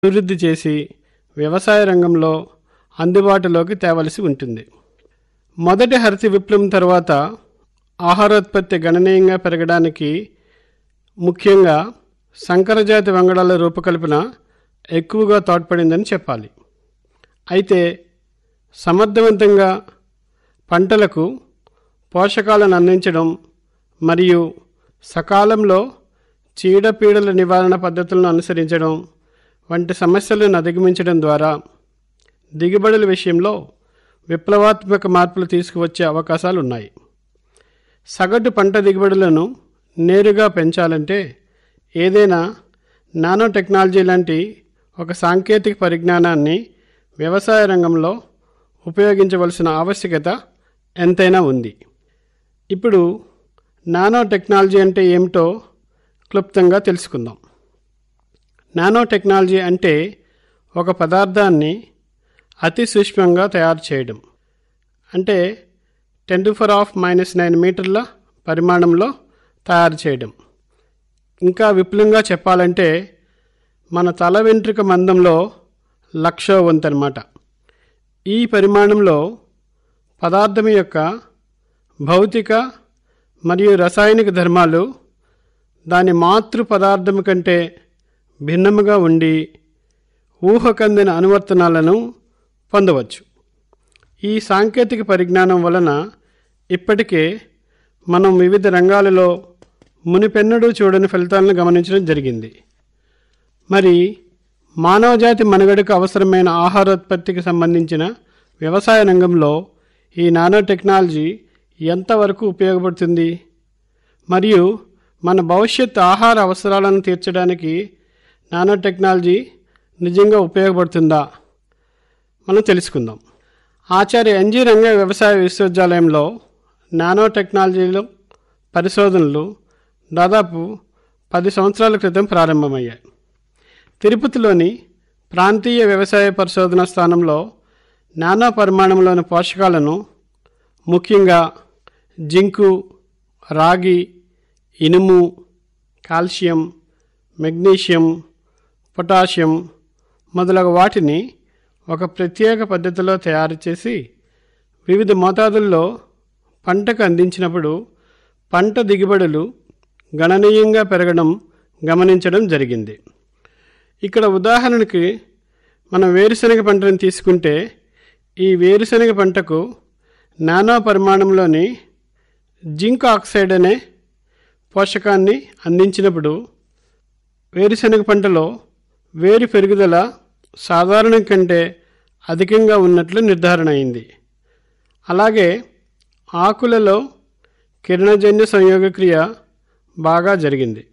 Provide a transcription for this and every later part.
అభివృద్ధి చేసి వ్యవసాయ రంగంలో అందుబాటులోకి తేవలసి ఉంటుంది మొదటి హరిత విప్లవం తర్వాత ఆహారోత్పత్తి గణనీయంగా పెరగడానికి ముఖ్యంగా సంకరజాతి వంగడాల రూపకల్పన ఎక్కువగా తోడ్పడిందని చెప్పాలి అయితే సమర్థవంతంగా పంటలకు పోషకాలను అందించడం మరియు సకాలంలో చీడపీడల నివారణ పద్ధతులను అనుసరించడం వంటి సమస్యలను అధిగమించడం ద్వారా దిగుబడుల విషయంలో విప్లవాత్మక మార్పులు తీసుకువచ్చే అవకాశాలు ఉన్నాయి సగటు పంట దిగుబడులను నేరుగా పెంచాలంటే ఏదైనా నానో టెక్నాలజీ లాంటి ఒక సాంకేతిక పరిజ్ఞానాన్ని వ్యవసాయ రంగంలో ఉపయోగించవలసిన ఆవశ్యకత ఎంతైనా ఉంది ఇప్పుడు నానో టెక్నాలజీ అంటే ఏమిటో క్లుప్తంగా తెలుసుకుందాం నానో టెక్నాలజీ అంటే ఒక పదార్థాన్ని అతి సూక్ష్మంగా తయారు చేయడం అంటే ten to power of minus nine మీటర్ల పరిమాణంలో తయారు చేయడం ఇంకా విపులంగా చెప్పాలంటే మన తల వెంట్రుక మందంలో లక్షో వంతు అనమాట ఈ పరిమాణంలో పదార్థం యొక్క భౌతిక మరియు రసాయనిక ధర్మాలు దాని మాతృ పదార్థం కంటే భిన్నముగా ఉండి ఊహకందిన అనువర్తనాలను పొందవచ్చు ఈ సాంకేతిక పరిజ్ఞానం వలన ఇప్పటికే మనం వివిధ రంగాలలో మునిపెన్నడూ చూడని ఫలితాలను గమనించడం జరిగింది మరి మానవజాతి మనుగడకు అవసరమైన ఆహారోత్పత్తికి సంబంధించిన వ్యవసాయ రంగంలో ఈ నానో టెక్నాలజీ ఎంతవరకు ఉపయోగపడుతుంది మరియు మన భవిష్యత్ ఆహార అవసరాలను తీర్చడానికి నానో టెక్నాలజీ నిజంగా ఉపయోగపడుతుందా మనం తెలుసుకుందాం ఆచార్య ఎన్జి రంగ వ్యవసాయ విశ్వవిద్యాలయంలో నానో టెక్నాలజీలో పరిశోధనలు దాదాపు పది సంవత్సరాల క్రితం ప్రారంభమయ్యాయి తిరుపతిలోని ప్రాంతీయ వ్యవసాయ పరిశోధన స్థానంలో నానో పరిమాణంలోని పోషకాలను ముఖ్యంగా జింకు రాగి ఇనుము కాల్షియం మెగ్నీషియం పొటాషియం మొదలగు వాటిని ఒక ప్రత్యేక పద్ధతిలో తయారు చేసి వివిధ మోతాదుల్లో పంటకు అందించినప్పుడు పంట దిగుబడులు గణనీయంగా పెరగడం గమనించడం జరిగింది ఇక్కడ ఉదాహరణకి మనం వేరుశనగ పంటను తీసుకుంటే ఈ వేరుశనగ పంటకు నానో పరిమాణంలోని జింక్ ఆక్సైడ్ అనే పోషకాన్ని అందించినప్పుడు వేరుశనగ పంటలో వేరు పెరుగుదల సాధారణం కంటే అధికంగా ఉన్నట్లు నిర్ధారణ అయింది అలాగే ఆకులలో కిరణజన్య సంయోగక్రియ బాగా జరిగింది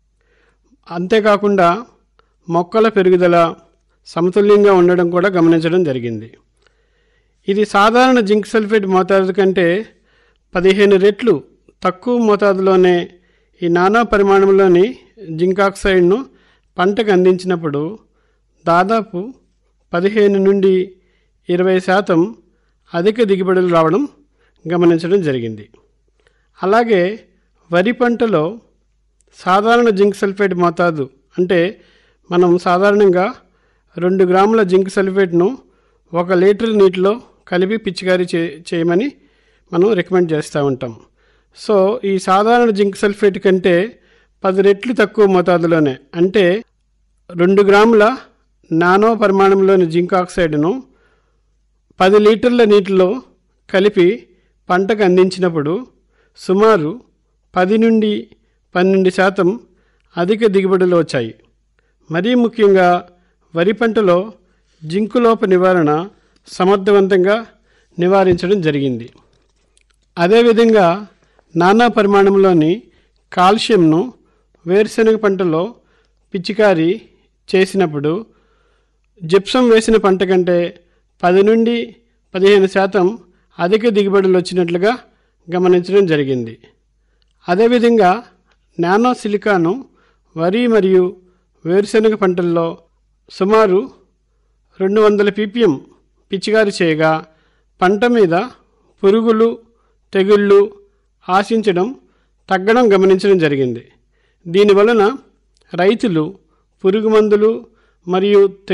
అంతేకాకుండా మొక్కల పెరుగుదల సమతుల్యంగా ఉండడం కూడా గమనించడం జరిగింది ఇది సాధారణ జింక్ సల్ఫేట్ మోతాదు కంటే పదిహేను రెట్లు తక్కువ మోతాదులోనే ఈ నానా పరిమాణంలోని జింక్ ఆక్సైడ్ను పంటకు అందించినప్పుడు దాదాపు పదిహేను నుండి ఇరవై శాతం అధిక దిగుబడులు రావడం గమనించడం జరిగింది అలాగే వరి పంటలో సాధారణ జింక్ సల్ఫేట్ మోతాదు అంటే మనం సాధారణంగా రెండు గ్రాముల జింక్ సల్ఫేట్ను ఒక లీటర్ నీటిలో కలిపి పిచికారీ చే చేయమని మనం రికమెండ్ చేస్తూ ఉంటాం సో ఈ సాధారణ జింక్ సల్ఫేట్ కంటే పది రెట్లు తక్కువ మోతాదులోనే అంటే రెండు గ్రాముల నానో పరిమాణంలోని జింక్ ఆక్సైడ్ను పది లీటర్ల నీటిలో కలిపి పంటకు అందించినప్పుడు సుమారు పది నుండి పన్నెండు శాతం అధిక దిగుబడులు వచ్చాయి మరీ ముఖ్యంగా వరి పంటలో జింకు లోప నివారణ సమర్థవంతంగా నివారించడం జరిగింది అదేవిధంగా నానా పరిమాణంలోని కాల్షియంను వేరుశనగ పంటలో పిచికారీ చేసినప్పుడు జిప్సం వేసిన పంట కంటే పది నుండి పదిహేను శాతం అధిక దిగుబడులు వచ్చినట్లుగా గమనించడం జరిగింది అదేవిధంగా నానో సిలికాను వరి మరియు వేరుశనగ పంటల్లో సుమారు రెండు వందల పీపీఎం పిచికారి చేయగా పంట మీద పురుగులు తెగుళ్ళు ఆశించడం తగ్గడం గమనించడం జరిగింది దీనివలన రైతులు పురుగు మందులు మరియు